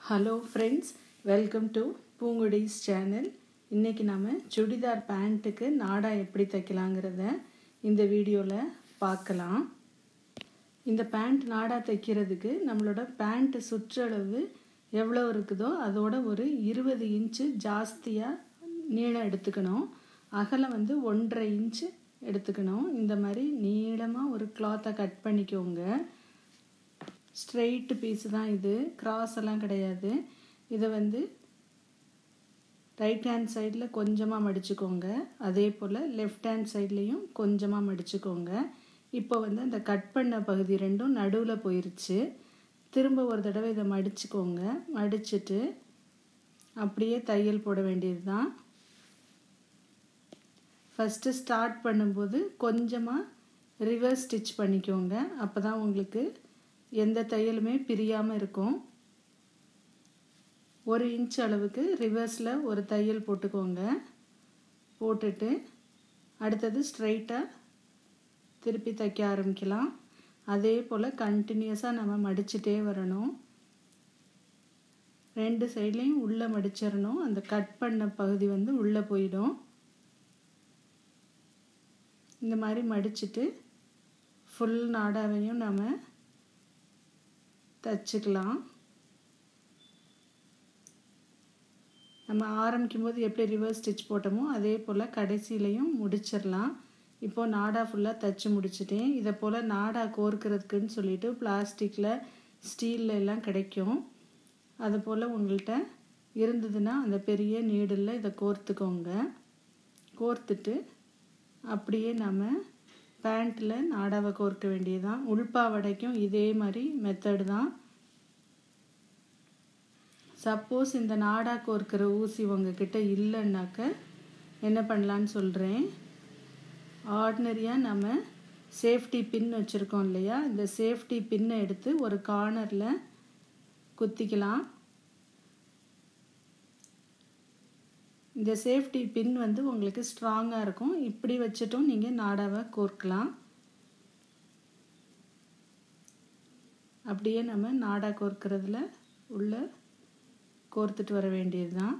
hello friends welcome to Poonkudi's channel இன்றைக்கி நாம் சுடிதார் பேண்ட்டுக்கு நாடா எப்படி தைக்கலாங்கிறத இந்த வீடியோவில் பார்க்கலாம் இந்த பேண்ட் நாடா தைக்கிறதுக்கு நம்மளோட பேண்ட் சுற்றளவு எவ்வளோ இருக்குதோ அதோட ஒரு இருபது இன்ச்சு ஜாஸ்தியாக நீளம் எடுத்துக்கணும் அகலம் வந்து ஒன்றரை இன்ச்சு எடுத்துக்கணும் இந்த மாதிரி நீளமாக ஒரு கிளாத்தை கட் பண்ணிக்கோங்க ஸ்ட்ரெயிட் பீஸ் தான் இது கிராஸ் எல்லாம் கிடையாது இதை வந்து ரைட் ஹேண்ட் சைடில் கொஞ்சமாக மடிச்சுக்கோங்க அதே போல் லெஃப்ட் ஹேண்ட் சைட்லேயும் கொஞ்சமாக மடிச்சுக்கோங்க இப்போ வந்து அந்த கட் பண்ண பகுதி ரெண்டும் நடுவில் போயிருச்சு திரும்ப ஒரு தடவை இதை மடிச்சுக்கோங்க மடிச்சுட்டு அப்படியே தையல் போட வேண்டியது தான் ஃபஸ்ட்டு ஸ்டார்ட் பண்ணும்போது கொஞ்சமாக ரிவர்ஸ் ஸ்டிச் பண்ணிக்கோங்க அப்போ தான் உங்களுக்கு எந்த தையலுமே பிரியாமல் இருக்கும் ஒரு இன்ச் அளவுக்கு ரிவர்ஸில் ஒரு தையல் போட்டுக்கோங்க போட்டுட்டு அடுத்தது ஸ்ட்ரைட்டாக திருப்பி தைக்க ஆரம்பிக்கலாம் அதே போல் கண்டினியூஸாக நம்ம மடிச்சுட்டே வரணும் ரெண்டு சைட்லேயும் உள்ளே மடிச்சிடணும் அந்த கட் பண்ண பகுதி வந்து உள்ளே போயிடும் இந்த மாதிரி மடிச்சுட்டு ஃபுல் நாடாவையும் நம்ம தச்சுக்கலாம் நம்ம ஆரம்பிக்கும் போது எப்படி ரிவர்ஸ் ஸ்டிச் போட்டோமோ அதே போல் கடைசியிலையும் முடிச்சிடலாம் இப்போது நாடா ஃபுல்லாக தச்சு முடிச்சிட்டேன் இதை போல் நாடா கோர்க்கிறதுக்குன்னு சொல்லிட்டு பிளாஸ்டிக்கில் ஸ்டீலில் எல்லாம் கிடைக்கும் அது போல் உங்கள்கிட்ட இருந்ததுன்னா அந்த பெரிய நீடில் இதை கோர்த்துக்கோங்க கோர்த்துட்டு அப்படியே நம்ம பேண்ட்டில் நாடாவை கோர்க்க வேண்டியதுதான் உள்பாவடைக்கும் இதே மாதிரி மெத்தடு தான் சப்போஸ் இந்த நாடா கோர்க்கிற ஊசி உங்ககிட்ட இல்லைன்னாக்க என்ன பண்ணலான்னு சொல்கிறேன் ஆர்டினரியாக நம்ம சேஃப்டி பின் வச்சுருக்கோம் இல்லையா இந்த சேஃப்டி பின்னை எடுத்து ஒரு கார்னரில் குத்திக்கலாம் இந்த சேஃப்டி பின் வந்து உங்களுக்கு ஸ்ட்ராங்காக இருக்கும் இப்படி வச்சுட்டும் நீங்கள் நாடாவை கோர்க்கலாம் அப்படியே நம்ம நாடா கோர்க்கிறதுல உள்ள கோர்த்துட்டு வர வேண்டியது தான்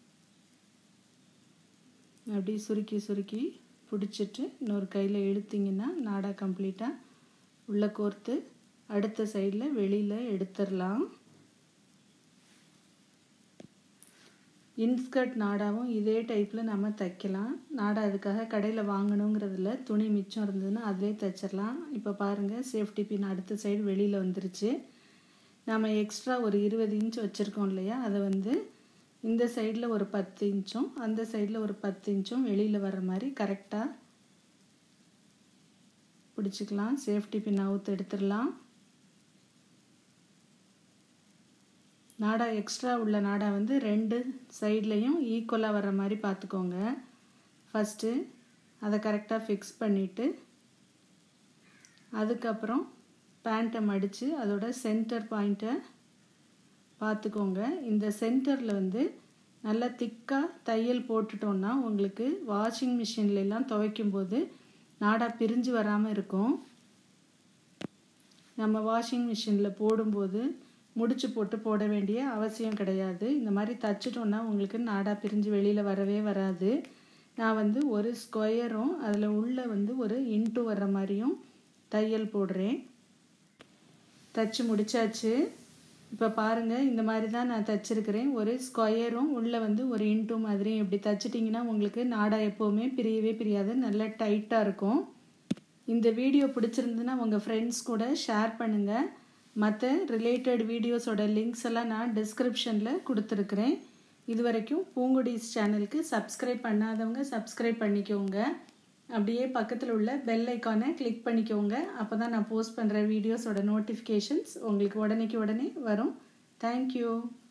அப்படி சுருக்கி சுருக்கி பிடிச்சிட்டு இன்னொரு கையில் இழுத்திங்கன்னா நாடா கம்ப்ளீட்டாக உள்ளே கோர்த்து அடுத்த சைடில் வெளியில் எடுத்துடலாம் இன்ஸ்கர்ட் நாடாவும் இதே டைப்பில் நம்ம தைக்கலாம் நாடா அதுக்காக கடையில் வாங்கணுங்கிறதுல துணி மிச்சம் இருந்ததுன்னா அதிலே தைச்சிடலாம் இப்போ பாருங்கள் சேஃப்டி பின் அடுத்த சைடு வெளியில் வந்துருச்சு நம்ம எக்ஸ்ட்ரா ஒரு இருபது இன்ச் வச்சுருக்கோம் இல்லையா அதை வந்து இந்த சைடில் ஒரு பத்து இன்ச்சும் அந்த சைடில் ஒரு பத்து இன்ச்சும் வெளியில் வர்ற மாதிரி கரெக்டாக பிடிச்சிக்கலாம் சேஃப்டி பின் அவுத்து எடுத்துடலாம் நாடா எக்ஸ்ட்ரா உள்ள நாடா வந்து ரெண்டு சைட்லேயும் ஈக்குவலாக வர்ற மாதிரி பார்த்துக்கோங்க ஃபஸ்ட்டு அதை கரெக்டாக ஃபிக்ஸ் பண்ணிவிட்டு அதுக்கப்புறம் பேண்ட்டை மடித்து அதோட சென்டர் பாயிண்ட்டை பார்த்துக்கோங்க இந்த சென்டரில் வந்து நல்லா திக்காக தையல் போட்டுட்டோன்னா உங்களுக்கு வாஷிங் மிஷின்லலாம் துவைக்கும் போது நாடா பிரிஞ்சு வராமல் இருக்கும் நம்ம வாஷிங் மிஷினில் போடும்போது முடிச்சு போட்டு போட வேண்டிய அவசியம் கிடையாது இந்த மாதிரி தச்சிட்டோன்னா உங்களுக்கு நாடா பிரிஞ்சு வெளியில் வரவே வராது நான் வந்து ஒரு ஸ்கொயரும் அதில் உள்ள வந்து ஒரு இன்ட்டு வர்ற மாதிரியும் தையல் போடுறேன் தச்சு முடிச்சாச்சு இப்போ பாருங்கள் இந்த மாதிரி தான் நான் தைச்சிருக்கிறேன் ஒரு ஸ்கொயரும் உள்ளே வந்து ஒரு இன்ட்டு மாதிரியும் இப்படி தைச்சிட்டிங்கன்னா உங்களுக்கு நாடா எப்போவுமே பிரியவே பிரியாது நல்லா டைட்டாக இருக்கும் இந்த வீடியோ பிடிச்சிருந்துன்னா உங்கள் ஃப்ரெண்ட்ஸ் கூட ஷேர் பண்ணுங்கள் மற்ற ரிலேட்டட் வீடியோஸோட லிங்க்ஸ் எல்லாம் நான் டிஸ்கிரிப்ஷனில் கொடுத்துருக்குறேன் இது வரைக்கும் பூங்குடிஸ் சேனலுக்கு சப்ஸ்கிரைப் பண்ணாதவங்க சப்ஸ்கிரைப் பண்ணிக்கோங்க அப்படியே பக்கத்தில் உள்ள பெல் ஐக்கானை கிளிக் பண்ணிக்கோங்க அப்போ தான் நான் போஸ்ட் பண்ணுற வீடியோஸோட நோட்டிஃபிகேஷன்ஸ் உங்களுக்கு உடனேக்கு உடனே வரும் தேங்க்யூ